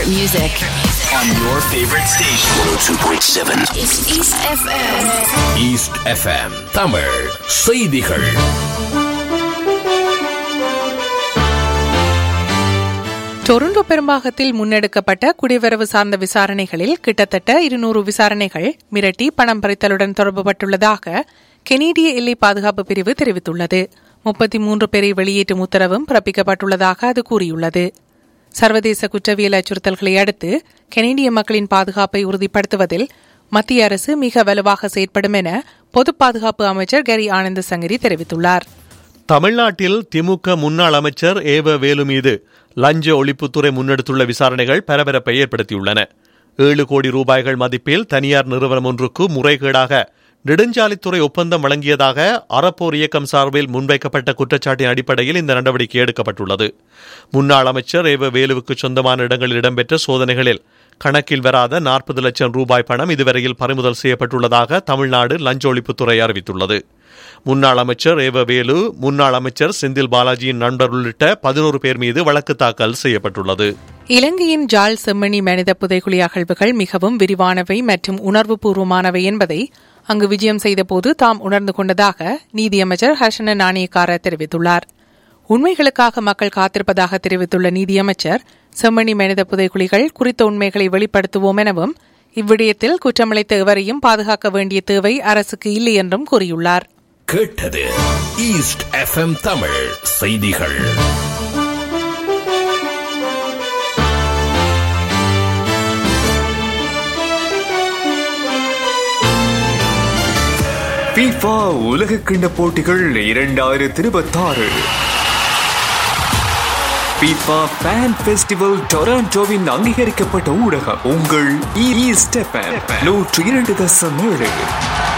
favorite music. on your favorite station. 102.7 It's East FM. East FM Tamil செய்திகள் Toronto பெரும்பாகத்தில் முன்னெடுக்கப்பட்ட குடிவரவு சார்ந்த விசாரணைகளில் கிட்டத்தட்ட இருநூறு விசாரணைகள் மிரட்டி பணம் பறித்தலுடன் தொடர்புபட்டுள்ளதாக கெனடிய எல்லை பாதுகாப்பு பிரிவு தெரிவித்துள்ளது முப்பத்தி மூன்று பேரை வெளியேற்றும் உத்தரவும் பிறப்பிக்கப்பட்டுள்ளதாக அது கூறியுள்ளது சர்வதேச குற்றவியல் அச்சுறுத்தல்களை அடுத்து கெனடிய மக்களின் பாதுகாப்பை உறுதிப்படுத்துவதில் மத்திய அரசு மிக வலுவாக செயற்படும் என பொது பாதுகாப்பு அமைச்சர் கரி ஆனந்த சங்கரி தெரிவித்துள்ளார் தமிழ்நாட்டில் திமுக முன்னாள் அமைச்சர் ஏவ வேலு மீது லஞ்ச ஒழிப்புத்துறை முன்னெடுத்துள்ள விசாரணைகள் பரபரப்பை ஏற்படுத்தியுள்ளன ஏழு கோடி ரூபாய்கள் மதிப்பில் தனியார் நிறுவனம் ஒன்றுக்கு முறைகேடாக நெடுஞ்சாலைத்துறை ஒப்பந்தம் வழங்கியதாக அறப்போர் இயக்கம் சார்பில் முன்வைக்கப்பட்ட குற்றச்சாட்டின் அடிப்படையில் இந்த நடவடிக்கை எடுக்கப்பட்டுள்ளது முன்னாள் அமைச்சர் ஏவ வேலுவுக்கு சொந்தமான இடங்களில் இடம்பெற்ற சோதனைகளில் கணக்கில் வராத நாற்பது லட்சம் ரூபாய் பணம் இதுவரையில் பறிமுதல் செய்யப்பட்டுள்ளதாக தமிழ்நாடு லஞ்ச ஒழிப்புத்துறை அறிவித்துள்ளது முன்னாள் அமைச்சர் ஏவ வேலு முன்னாள் அமைச்சர் செந்தில் பாலாஜியின் நண்பர் உள்ளிட்ட பதினோரு பேர் மீது வழக்கு தாக்கல் செய்யப்பட்டுள்ளது இலங்கையின் ஜாழ் செம்மணி மனித புதைகுழி அகழ்வுகள் மிகவும் விரிவானவை மற்றும் உணர்வுபூர்வமானவை என்பதை அங்கு விஜயம் செய்தபோது தாம் உணர்ந்து கொண்டதாக நீதியமைச்சர் ஹர்ஷன நாணயக்கார தெரிவித்துள்ளார் உண்மைகளுக்காக மக்கள் காத்திருப்பதாக தெரிவித்துள்ள நீதியமைச்சர் செம்மணி மனித புதைகுழிகள் குறித்த உண்மைகளை வெளிப்படுத்துவோம் எனவும் இவ்விடயத்தில் குற்றமளித்த எவரையும் பாதுகாக்க வேண்டிய தேவை அரசுக்கு இல்லை என்றும் கூறியுள்ளார் கேட்டது ஈஸ்ட் எஃப்எம் தமிழ் செய்திகள் FIFA உலக கிண்ட போட்டிகள் இரண்டாயிரத்தி இருபத்தாறு FIFA Fan Festival டொராண்டோவின் அங்கீகரிக்கப்பட்ட ஊடகம் உங்கள் ஈஸ்ட் எஃப்எம் நூற்றி இரண்டு தசம் ஏழு